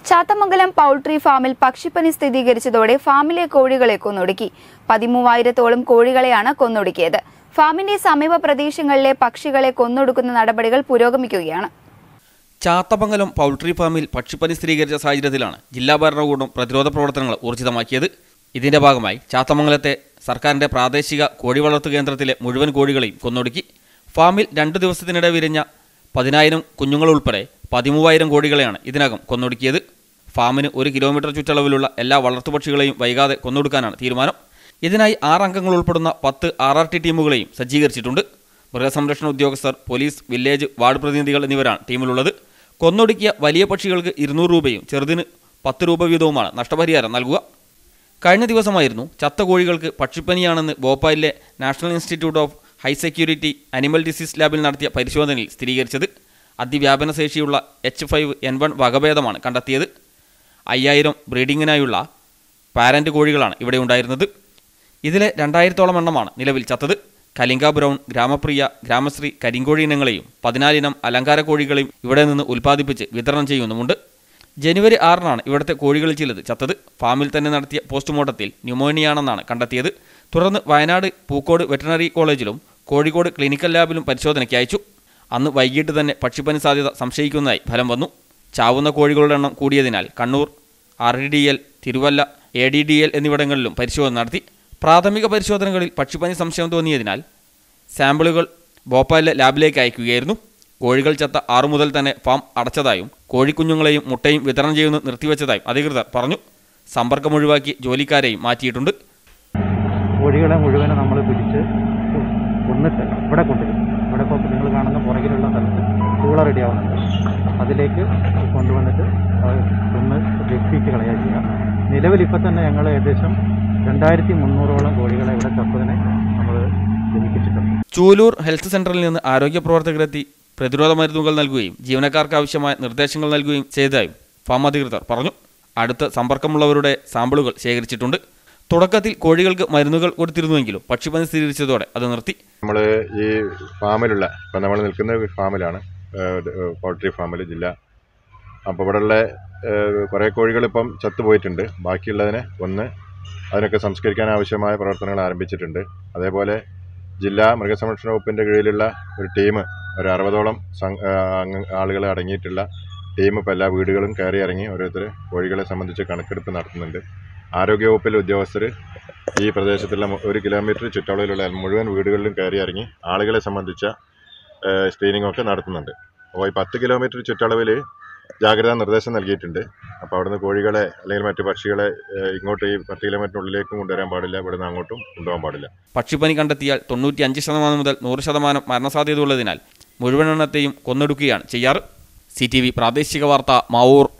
Chathamangalam poultry ഫാമിൽ പക്ഷിപ്പനി സ്ഥിരീകരിച്ചതോടെ ഫാമിലെ കോഴികളെ കൊന്നൊടുക്കി പതിമൂവായിരത്തോളം കോഴികളെയാണ് കൊന്നൊടുക്കിയത് ഫാമിന്റെ സമീപ പ്രദേശങ്ങളിലെ പക്ഷികളെ കൊന്നൊടുക്കുന്ന നടപടികൾ പുരോഗമിക്കുകയാണ് ചാത്തമംഗലം പൗൾട്രി ഫാമിൽ പക്ഷിപ്പനി സ്ഥിരീകരിച്ച സാഹചര്യത്തിലാണ് ജില്ലാ ഭരണകൂടം പ്രതിരോധ പ്രവർത്തനങ്ങൾ ഊർജിതമാക്കിയത് ഇതിന്റെ ഭാഗമായി ചാത്തമംഗലത്തെ സർക്കാരിന്റെ പ്രാദേശിക കോഴി വളർത്തു കേന്ദ്രത്തിലെ മുഴുവൻ കോഴികളെയും കൊന്നൊടുക്കി ഫാമിൽ രണ്ടു ദിവസത്തിനിടെ വിരിഞ്ഞ പതിനായിരം കുഞ്ഞുങ്ങൾ ഉൾപ്പെടെ പതിമൂവായിരം കോഴികളെയാണ് ഇതിനകം കൊന്നൊടുക്കിയത് ഫാമിന് ഒരു കിലോമീറ്റർ ചുറ്റളവിലുള്ള എല്ലാ വളർത്തുപക്ഷികളെയും വൈകാതെ കൊന്നൊടുക്കാനാണ് തീരുമാനം ഇതിനായി ആറ് അംഗങ്ങൾ ഉൾപ്പെടുന്ന പത്ത് ആർ ആർ ടി ടീമുകളെയും സജ്ജീകരിച്ചിട്ടുണ്ട് മൃഗസംരക്ഷണ ഉദ്യോഗസ്ഥർ പോലീസ് വില്ലേജ് വാർഡ് പ്രതിനിധികൾ എന്നിവരാണ് ടീമിലുള്ളത് കൊന്നൊടുക്കിയ വലിയ പക്ഷികൾക്ക് ഇരുന്നൂറ് രൂപയും ചെറുതിന് പത്ത് രൂപ വീതവുമാണ് നഷ്ടപരിഹാരം നൽകുക കഴിഞ്ഞ ദിവസമായിരുന്നു ചത്ത കോഴികൾക്ക് പക്ഷിപ്പനിയാണെന്ന് ഭോപ്പാലിലെ national institute of high security animal disease ലാബിൽ നടത്തിയ പരിശോധനയിൽ സ്ഥിരീകരിച്ചത് അതിവ്യാപന ശേഷിയുള്ള എച്ച് ഫൈവ് എൻ വൺ വകഭേദമാണ് കണ്ടെത്തിയത് അയ്യായിരം ബ്രീഡിങ്ങിനായുള്ള പാരന്റ് കോഴികളാണ് ഇവിടെ ഉണ്ടായിരുന്നത് ഇതിലെ രണ്ടായിരത്തോളം എണ്ണമാണ് നിലവിൽ ചത്തത് കലിംഗ ബ്രൗൺ ഗ്രാമപ്രിയ ഗ്രാമശ്രീ കരിങ്കോഴി ഇനങ്ങളെയും പതിനാലിനം അലങ്കാര കോഴികളെയും ഇവിടെ നിന്ന് ഉൽപ്പാദിപ്പിച്ച് വിതരണം ചെയ്യുന്നുമുണ്ട് ജനുവരി ആറിനാണ് ഇവിടുത്തെ കോഴികളിൽ ചിലത് ചത്തത് ഫാമിൽ തന്നെ നടത്തിയ പോസ്റ്റ്മോർട്ടത്തിൽ ന്യൂമോണിയാണെന്നാണ് കണ്ടെത്തിയത് തുടർന്ന് വയനാട് പൂക്കോട് വെറ്ററിനറി കോളേജിലും കോഴിക്കോട് ക്ലിനിക്കൽ ലാബിലും പരിശോധനയ്ക്ക് അയച്ചു അന്ന് വൈകിട്ട് തന്നെ പക്ഷിപ്പനി സാധ്യത സംശയിക്കുന്നതായി ഫലം വന്നു ചാവുന്ന കോഴികളുടെ എണ്ണം കൂടിയതിനാൽ Kannur R D D L Thiruvalla A D D L എന്നിവിടങ്ങളിലും പരിശോധന നടത്തി പ്രാഥമിക പരിശോധനകളിൽ പക്ഷിപ്പനി സംശയം തോന്നിയതിനാൽ സാമ്പിളുകൾ ഭോപ്പാലിലെ ലാബിലേക്ക് അയക്കുകയായിരുന്നു കോഴികൾ ചത്ത ആറു മുതൽ തന്നെ ഫാം അടച്ചതായും കോഴിക്കുഞ്ഞുങ്ങളെയും മുട്ടയും വിതരണം ചെയ്യുന്നത് നിർത്തിവെച്ചതായും അധികൃതർ പറഞ്ഞു സമ്പർക്കം ഒഴിവാക്കി ജോലിക്കാരെയും മാറ്റിയിട്ടുണ്ട് കോഴികളെ മുഴുവനും നമ്മൾ പിടിച്ച് കൊന്നിട്ട് ഇവിടെ കൊണ്ടുവരും ഇവിടെ ഇപ്പോൾ നിങ്ങൾ കാണുന്ന പുറകിലുള്ള സ്ഥലത്ത് ചൂള റെഡിയാവുന്നുണ്ട് അതിലേക്ക് കൊണ്ടുവന്നിട്ട് അത് കൊന്ന് രക്ഷിച്ച് കളയുക ചെയ്യുക നിലവിൽ ഇപ്പം തന്നെ ഞങ്ങൾ ഏകദേശം രണ്ടായിരത്തി മുന്നൂറോളം കോഴികളെ ഇവിടെ ചത്തതിനെ നമ്മൾ ജനിപ്പിച്ചിട്ടുണ്ട് ചൂലൂർ ഹെൽത്ത് സെന്ററിൽ നിന്ന് ആരോഗ്യ പ്രവർത്തകരെത്തി പ്രതിരോധ മരുന്നുകൾ നൽകുകയും ജീവനക്കാർക്ക് ആവശ്യമായ നിർദ്ദേശങ്ങൾ നൽകുകയും ചെയ്തതായും ഫാം അധികൃതർ പറഞ്ഞു അടുത്ത സമ്പർക്കമുള്ളവരുടെ സാമ്പിളുകൾ ശേഖരിച്ചിട്ടുണ്ട് തുടക്കത്തിൽ കോഴികൾക്ക് മരുന്നുകൾ കൊടുത്തിരുന്നുവെങ്കിലും പക്ഷിപ്പനി സ്ഥിരീകരിച്ചതോടെ അത് നിർത്തി നമ്മൾ ഈ ഫാമിലുള്ള ഇപ്പം നമ്മൾ നിൽക്കുന്ന ഒരു ഫാമിലാണ് പോൾട്രി ഫാമിൽ ജില്ല അപ്പോൾ ഇവിടെയുള്ള കുറേ കോഴികൾ ഇപ്പം ചത്തുപോയിട്ടുണ്ട് ബാക്കിയുള്ളതിനെ ഒന്ന് അതിനൊക്കെ സംസ്കരിക്കാൻ ആവശ്യമായ പ്രവർത്തനങ്ങൾ ആരംഭിച്ചിട്ടുണ്ട് അതേപോലെ ജില്ലാ മൃഗസംരക്ഷണ വകുപ്പിൻ്റെ കീഴിലുള്ള ഒരു ടീം ഒരു അറുപതോളം സം- ആ, അംഗ- ആളുകൾ അടങ്ങിയിട്ടുള്ള ടീം ഇപ്പോൾ എല്ലാ വീടുകളും കയറി ഇറങ്ങി ഓരോരുത്തർ കോഴികളെ സംബന്ധിച്ച് കണക്കെടുപ്പ് നടത്തുന്നുണ്ട് ആരോഗ്യവകുപ്പിലെ ഉദ്യോഗസ്ഥർ ഈ പ്രദേശത്തുള്ള മു- ഒരു കിലോമീറ്റർ ചുറ്റളവിലുള്ള മുഴുവൻ വീടുകളിലും കയറി ഇറങ്ങി ആളുകളെ സംബന്ധിച്ച സ്ക്രീനിംഗ് ഒക്കെ നടത്തുന്നുണ്ട് അപ്പോൾ ഈ പത്ത് കിലോമീറ്റർ ചുറ്റളവിൽ ജാഗ്രതാ നിർദ്ദേശം നൽകിയിട്ടുണ്ട് അപ്പോൾ അവിടുന്ന് കോഴികളെ അല്ലെങ്കിൽ മറ്റു പക്ഷികളെ ഏഹ്, ഇങ്ങോട്ട് ഈ പത്ത് കിലോമീറ്ററിനുള്ളിലേക്കും കൊണ്ടുവരാൻ പാടില്ല ഇവിടുന്ന് അങ്ങോട്ടും കൊണ്ടുപോകാൻ പാടില്ല പക്ഷിപ്പനി കണ്ടെത്തിയാൽ തൊണ്ണൂറ്റി അഞ്ച് ശതമാനം മുതൽ നൂറ് ശതമാനം മരണസാധ്യതയുള്ളതിനാൽ മുഴുവൻ എണ്ണത്തെയും കൊന്നൊടുക്കുകയാണ് ചെയ്യാറ് സി ടി വി പ്രാദേശിക വാർത്ത മാവൂർ